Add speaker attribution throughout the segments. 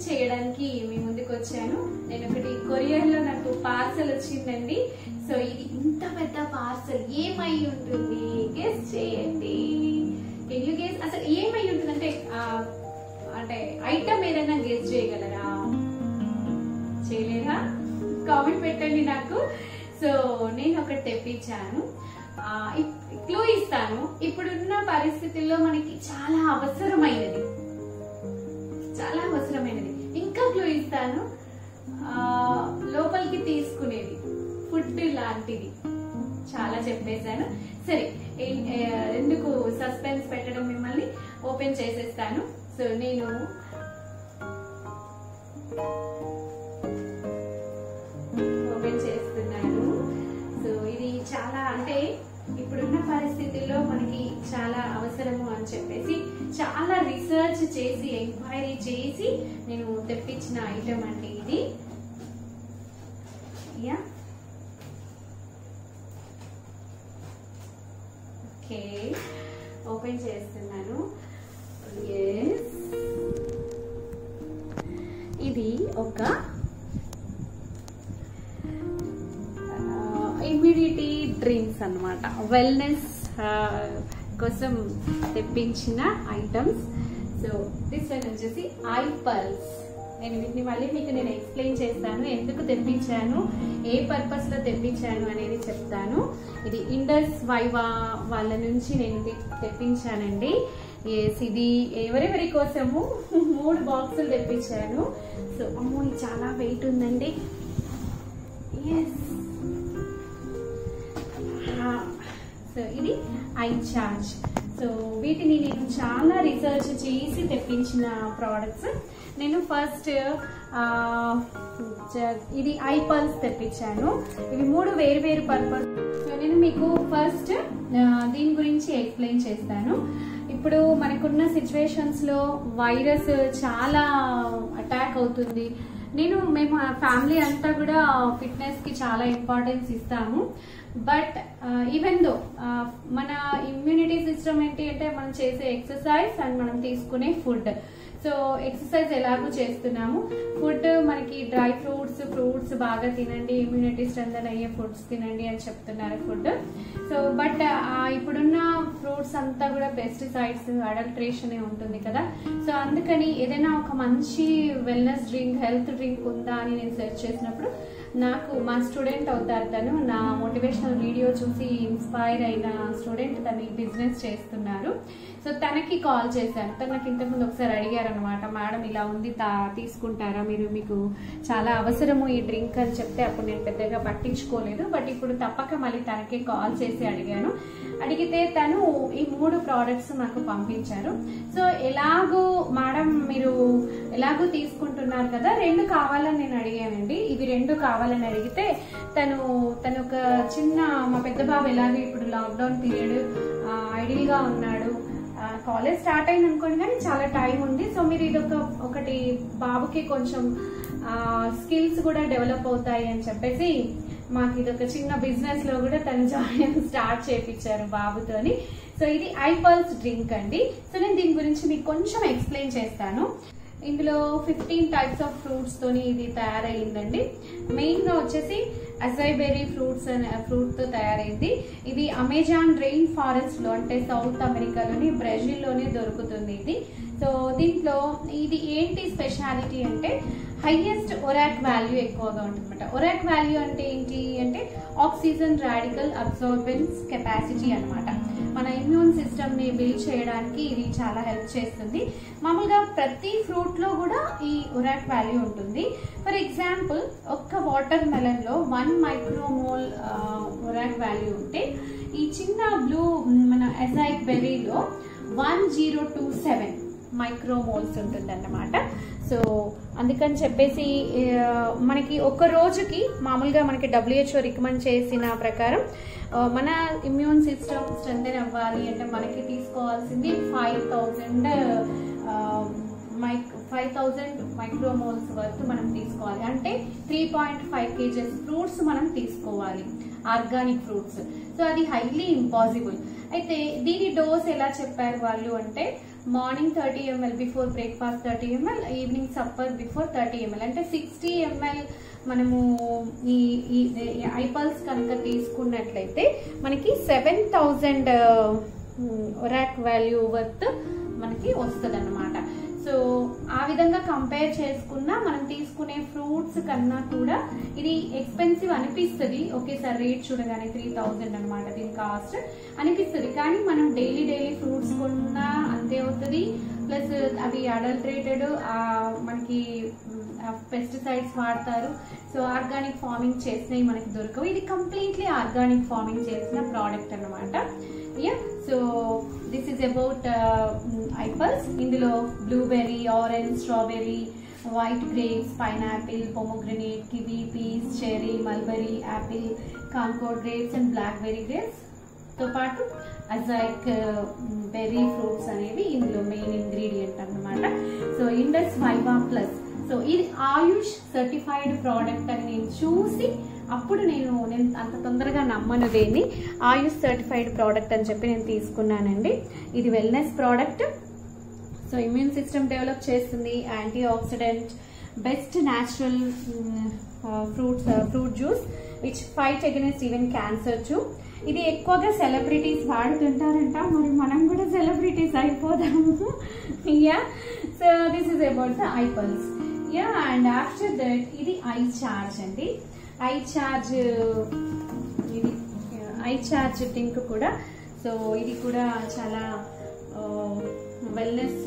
Speaker 1: చేయడానికి మీ ముందుకు వచ్చాను నేను ఒకటి కొరియర్ లో నాకు పార్సల్ వచ్చిందండి సో ఇది ఇంత పెద్ద పార్సల్ ఏమై ఉంటుంది గెస్ చేయండి కెన్ యూ గెస్ అసలు ఏమై ఉంటుంది అంటే అంటే ఐటమ్ ఏదైనా గెస్ చేయగలరా చేయలేదా కామెంట్ పెట్టండి నాకు సో నేను ఒకటి తెప్పించాను క్లూ ఇస్తాను ఇప్పుడున్న పరిస్థితుల్లో మనకి చాలా అవసరమైనది చాలా అవసరమైనది ఇంకా క్లూ ఇస్తాను ఆ, లోపలికి తీసుకునేది ఫుడ్ లాంటిది చాలా చెప్పేశాను సరే ఏ- ఏ- ఎందుకు సస్పెన్స్ పెట్టడం మిమ్మల్ని ఓపెన్ చేసేస్తాను సో నేను ఓపెన్ చేస్తున్నాను సో ఇది చాలా అంటే ఇప్పుడున్న పరిస్థితుల్లో మనకి చాలా అవసరము అని చెప్పేసి చాలా రీసెర్చ్ చేసి ఎంక్వైరీ చేసి నేను తెప్పించిన ఐటమ్ అంటే ఇది యా ఓకే ఓపెన్ చేస్తున్నాను ఎస్ ఇది ఒక ఇమ్యూనిటీ డ్రింక్స్ అన్నమాట వెల్నెస్ కోసం తెప్పించిన ఐటమ్స్ సో దిస్ వన్ వచ్చేసి ఐ పల్స్ నేను వీటిని మళ్ళీ మీకు నేను ఎక్స్ప్లెయిన్ చేస్తాను ఎందుకు తెప్పించాను ఏ పర్పస్ లో తెప్పించాను అనేది చెప్తాను ఇది ఇండస్ వైవా వాళ్ళ నుంచి నేను తె- తెప్పించానండి ఎస్ ఇది ఎవరెవరి కోసము మూడు బాక్సులు తెప్పించాను సో అమ్మో ఇది చాలా వెయిట్ ఉందండి ఎస్ సో ఇది ఐ చార్జ్ సో వీటిని నేను చాలా రీసెర్చ్ చేసి తెప్పించిన ప్రోడక్ట్స్ నేను ఫస్ట్ ఇది ఐ పల్స్ తెప్పించాను ఇవి మూడు వేరు వేరు పర్పస్ సో నేను మీకు ఫస్ట్ దీని గురించి ఎక్స్ప్లెయిన్ చేస్తాను ఇప్పుడు మనకున్న సిచ్యువేషన్స్ లో వైరస్ చాలా అటాక్ అవుతుంది నేను మేము ఫ్యామిలీ అంతా కూడా ఫిట్నెస్ కి చాలా ఇంపార్టెన్స్ ఇస్తాము బట్ ఈవెన్ దో మన ఇమ్యూనిటీ సిస్టమ్ ఏంటి అంటే మనం చేసే ఎక్సర్సైజ్ అండ్ మనం తీసుకునే ఫుడ్ సో ఎక్సర్సైజ్ ఎలాగో చేస్తున్నాము ఫుడ్ మనకి డ్రై ఫ్రూట్స్ ఫ్రూట్స్ బాగా తినండి ఇమ్యూనిటీ స్ట్రెంథన్ అయ్యే ఫుడ్స్ తినండి అని చెప్తున్నారు ఫుడ్ సో బట్ ఇప్పుడున్న ఫ్రూట్స్ అంతా కూడా పెస్టిసైడ్స్ అడల్ట్రేషన్ ఉంటుంది కదా సో అందుకని ఏదైనా ఒక మంచి వెల్నెస్ డ్రింక్ హెల్త్ డ్రింక్ ఉందా అని నేను సెర్చ్ చేసినప్పుడు నాకు మా స్టూడెంట్ అవుతారు తను నా మోటివేషనల్ వీడియో చూసి ఇన్స్పైర్ అయిన స్టూడెంట్ తను బిజినెస్ చేస్తున్నారు సో తనకి కాల్ చేశాను తను నాకు ఇంతకుముందు ఒకసారి అడిగారు అనమాట మేడం ఇలా ఉంది తా తీసుకుంటారా మీరు మీకు చాలా అవసరము ఈ డ్రింక్ అని చెప్తే అప్పుడు నేను పెద్దగా పట్టించుకోలేదు బట్ ఇప్పుడు తప్పక మళ్ళీ తనకే కాల్ చేసి అడిగాను అడిగితే తను ఈ మూడు ప్రోడక్ట్స్ నాకు పంపించారు సో ఎలాగో మేడం మీరు ఎలాగో తీసుకుంటున్నారు కదా రెండు కావాలని నేను అడిగానండి ఇవి రెండు కావాలని అడిగితే తను తను ఒక చిన్న మా పెద్ద బాబు ఎలాగో ఇప్పుడు లాక్డౌన్ పీరియడ్ ఐడియల్ గా ఉన్నాడు కాలేజ్ స్టార్ట్ అయింది అనుకోండి కానీ చాలా టైం ఉంది సో మీరు ఇది ఒక ఒకటి బాబుకి కొంచెం స్కిల్స్ కూడా డెవలప్ అవుతాయి అని చెప్పేసి మాకు ఇది ఒక చిన్న బిజినెస్ లో కూడా తను జాయిన్ స్టార్ట్ చేపించారు బాబుతోని సో ఇది ఐపల్స్ డ్రింక్ అండి సో నేను దీని గురించి మీకు కొంచెం ఎక్స్ప్లెయిన్ చేస్తాను ఇందులో ఫిఫ్టీన్ టైప్స్ ఆఫ్ ఫ్రూట్స్ తోని ఇది తయారయ్యిందండి మెయిన్ గా వచ్చేసి అజైబెర్రీ ఫ్రూట్స్ అనే ఫ్రూట్ తో తయారైంది ఇది అమెజాన్ రెయిన్ ఫారెస్ట్ లో అంటే సౌత్ అమెరికాలోని బ్రెజిల్ లోనే దొరుకుతుంది ఇది సో దీంట్లో ఇది ఏంటి స్పెషాలిటీ అంటే హైయెస్ట్ ఒరాక్ వాల్యూ ఎక్కువగా ఉంటుందన్నమాట ఒరాక్ వాల్యూ అంటే ఏంటి అంటే ఆక్సిజన్ రాడికల్ అబ్జార్బెన్స్ కెపాసిటీ అన్నమాట మన ఇమ్యూన్ సిస్టమ్ ని బిల్డ్ చేయడానికి ఇది చాలా హెల్ప్ చేస్తుంది మామూలుగా ప్రతి ఫ్రూట్ లో కూడా ఈ ఒరాక్ వాల్యూ ఉంటుంది ఫర్ ఎగ్జాంపుల్ ఒక్క వాటర్ మెలన్ లో వన్ మైక్రోమోల్ ఒరాక్ వాల్యూ ఉంటే ఈ చిన్న బ్లూ మన ఎజైక్ బెర్రీలో one zero two seven micromoles ఉంటుందన్నమాట సో అందుకని చెప్పేసి ఆ, మనకి ఒక రోజుకి మామూలుగా మనకి డబ్ల్యూహెచ్ఓ రికమెండ్ చేసిన ప్రకారం ఆ, మన ఇమ్యూన్ సిస్టమ్ స్ట్రెంథెన్ అవ్వాలి అంటే మనకి తీసుకోవాల్సింది five thousand mic five thousand micromoles వరకు మనం తీసుకోవాలి అంటే three point five KGs fruits మనం తీసుకోవాలి ఆర్గానిక్ ఫ్రూట్స్ సో అది హైలీ ఇంపాసిబుల్ అయితే దీని డోస్ ఎలా చెప్పారు వాళ్ళు అంటే morning thirty ML before breakfast thirty ML evening supper before thirty ML అంటే సిక్స్టీ ఎంఎల్ మనము ఈ ఈ ఐపల్స్ కనుక తీసుకున్నట్లయితే మనకి seven thousand ORAC value worth మనకి వస్తుంది అనమాట సో ఆ విధంగా కంపేర్ చేసుకున్నా మనం తీసుకునే ఫ్రూట్స్ కన్నా కూడా ఇది ఎక్స్పెన్సివ్ అనిపిస్తుంది ఒకేసారి రేట్ చూడగానే త్రీ థౌజండ్ అనమాట దీని కాస్ట్ అనిపిస్తుంది కానీ మనం డైలీ డైలీ ఫ్రూట్స్ కొన్నా అంతే అవుతుంది ప్లస్ అవి అడల్ట్రేటెడ్ మనకి పెస్టిసైడ్స్ వాడతారు సో ఆర్గానిక్ ఫార్మింగ్ చేసినవి మనకి దొరకవు ఇది కంప్లీట్లీ ఆర్గానిక్ ఫార్మింగ్ చేసిన ప్రోడక్ట్ అనమాట yeah so this is about iPulse ఇందులో blueberry orange strawberry white grapes pineapple pomegranate kiwi peas cherry mulberry apple Concord grapes and blackberry grapes తో పాటు అజైక్ బెర్రీ ఫ్రూట్స్ అనేవి ఇందులో మెయిన్ ఇంగ్రీడియంట్ అన్నమాట so Indus Viva plus so ఇది Ayush certified product అని నేను చూసి అప్పుడు నేను నేను అంత తొందరగా నమ్మను దేన్ని ఆయుష్ సర్టిఫైడ్ ప్రోడక్ట్ అని చెప్పి నేను తీసుకున్నానండి ఇది wellness product so immune system develop చేస్తుంది antioxidant best natural fruits fruit juice which fight against even cancer too ఇది ఎక్కువగా సెలబ్రిటీస్ వాడుతుంటారంట మరి మనం కూడా సెలబ్రిటీస్ అయిపోదాము yeah so this is about the iPulse yeah and after that ఇది iCharge అండి ఐ చార్జ్ ఇది ఐ చార్జ్ టింక్ కూడా సో ఇది కూడా చాలా వెల్నెస్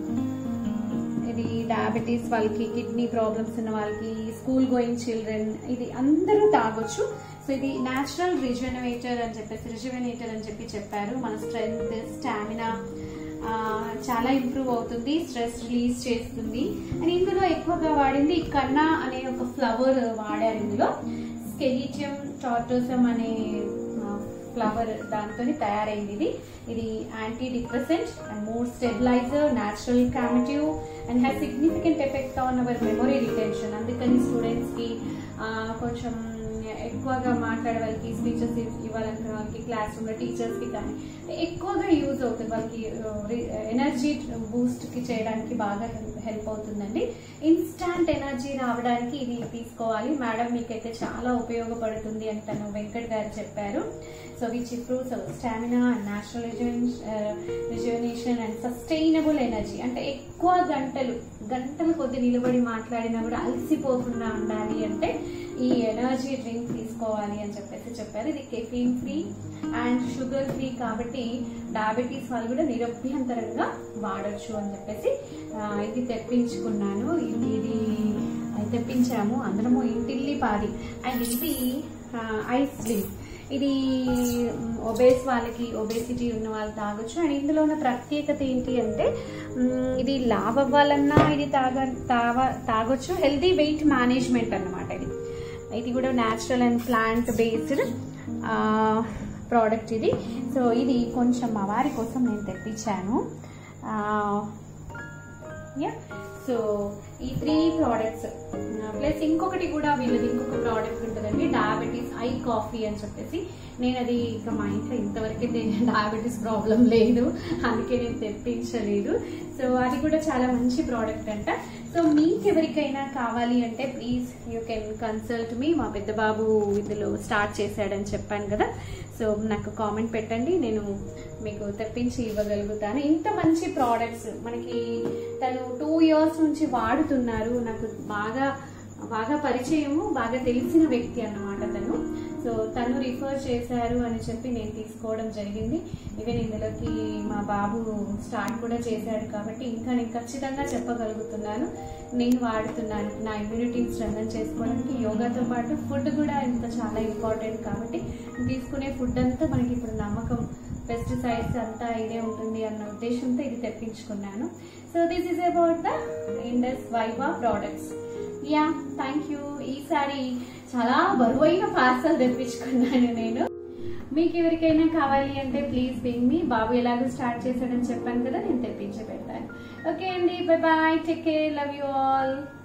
Speaker 1: ఇది డయాబెటీస్ వాళ్ళకి కిడ్నీ ప్రాబ్లమ్స్ ఉన్న వాళ్ళకి స్కూల్ గోయింగ్ చిల్డ్రన్ ఇది అందరూ తాగొచ్చు సో ఇది న్యాచురల్ రిజనవేటర్ అని చెప్పేసి రిజువనేటర్ అని చెప్పి చెప్పారు మన స్ట్రెంగ్త్ స్టామినా చాలా ఇంప్రూవ్ అవుతుంది స్ట్రెస్ రిలీజ్ చేస్తుంది అండ్ ఇందులో ఎక్కువగా వాడింది కన్నా అనే ఒక ఫ్లవర్ వాడారు ఇందులో స్కెలిటియం టార్టోసమ్ అనే ఫ్లవర్ దాంతో తయారైంది ఇది ఇది antidepressant and mood stabiliser natural cognitive and has significant effect on our memory retention అందుకని స్టూడెంట్స్ కి కొంచెం ఎక్కువగా మాట్లాడే వాళ్ళకి స్పీచెస్ ఇవ్వాలనుకున్న వాళ్ళకి క్లాస్ రూమ్ లో టీచర్స్ కి కానీ ఎక్కువగా యూజ్ అవుతుంది వాళ్ళకి ఎనర్జీ బూస్ట్ కి చేయడానికి బాగా హెల్ప్ అవుతుందండి ఇన్స్టాంట్ ఎనర్జీ రావడానికి ఇది తీసుకోవాలి మేడం మీకైతే చాలా ఉపయోగపడుతుంది అని తను వెంకట్ గారు చెప్పారు so which improves stamina and natural rejuvenation and sustainable energy అంటే ఎక్కువ గంటలు గంటల కొద్ది నిలబడి మాట్లాడినా కూడా అలసిపోకుండా ఉండాలి అంటే ఈ ఎనర్జీ డ్రింక్ తీసుకోవాలి అని చెప్పేసి చెప్పారు ఇది caffeine free and sugar free కాబట్టి డయాబెటీస్ వాళ్ళు కూడా నిరభ్యంతరంగా వాడచ్చు అని చెప్పేసి ఇది తెప్పించుకున్నాను ఇది ఇది తెప్పించాము అందరము ఇంటిల్లి పాది అండ్ ఇది ఐస్ డ్రింక్ ఇది ఒబేస్ వాళ్ళకి ఒబేసిటీ ఉన్న వాళ్ళు తాగొచ్చు అండ్ ఇందులో ఉన్న ప్రత్యేకత ఏంటి అంటే ఇది లావ్ అవ్వాలన్నా ఇది తాగ తావ తాగొచ్చు హెల్దీ వెయిట్ మేనేజ్మెంట్ అన్నమాట ఇది ఇది కూడా natural and plant based product ఇది సో ఇది కొంచెం మా వారి కోసం నేను తెప్పించాను యా సో ఈ త్రీ ప్రోడక్ట్స్ ప్లస్ ఇంకొకటి కూడా వీళ్ళది ఇంకొక ప్రోడక్ట్ ఉంటుందండి డయాబెటీస్ ఐ కాఫీ అని చెప్పేసి నేను అది ఇక మా ఇంట్లో ఇంతవరకు డయాబెటీస్ ప్రాబ్లం లేదు అందుకే నేను తెప్పించలేదు సో అది కూడా చాలా మంచి ప్రోడక్ట్ అంట సో మీకు ఎవరికైనా కావాలి అంటే please you can consult me మా పెద్ద బాబు ఇందులో స్టార్ట్ చేశాడని చెప్పాను కదా సో నాకు కామెంట్ పెట్టండి నేను మీకు తెప్పించి ఇవ్వగలుగుతాను ఇంత మంచి ప్రోడక్ట్స్ మనకి తను టూ ఇయర్స్ నుంచి వాడుతున్నారు నాకు బాగా బాగా పరిచయము బాగా తెలిసిన వ్యక్తి అన్నమాట తను సో తను రిఫర్ చేశారు అని చెప్పి నేను తీసుకోవడం జరిగింది ఈవెన్ ఇందులోకి మా బాబు స్టార్ట్ కూడా చేశాడు కాబట్టి ఇంకా నేను ఖచ్చితంగా చెప్పగలుగుతున్నాను నేను వాడుతున్నాను నా ఇమ్యూనిటీని స్ట్రెంథన్ చేసుకోవడానికి యోగాతో పాటు ఫుడ్ కూడా ఇంత చాలా ఇంపార్టెంట్ కాబట్టి తీసుకునే ఫుడ్ అంతా మనకి ఇప్పుడు నమ్మకం పెస్టిసైడ్స్ అంతా ఇదే ఉంటుంది అన్న ఉద్దేశంతో ఇది తెప్పించుకున్నాను so this is about the Indus Viva products yeah thank you ఈసారి చాలా బరువైన పార్సల్ తెప్పించుకున్నాను నేను మీకు ఎవరికైనా కావాలి అంటే ప్లీజ్ బింగ్ మీ బాబు ఎలాగో స్టార్ట్ చేశాడని చెప్పాను కదా నేను తెప్పించి పెడతాను ఓకే అండి bye bye take care love you all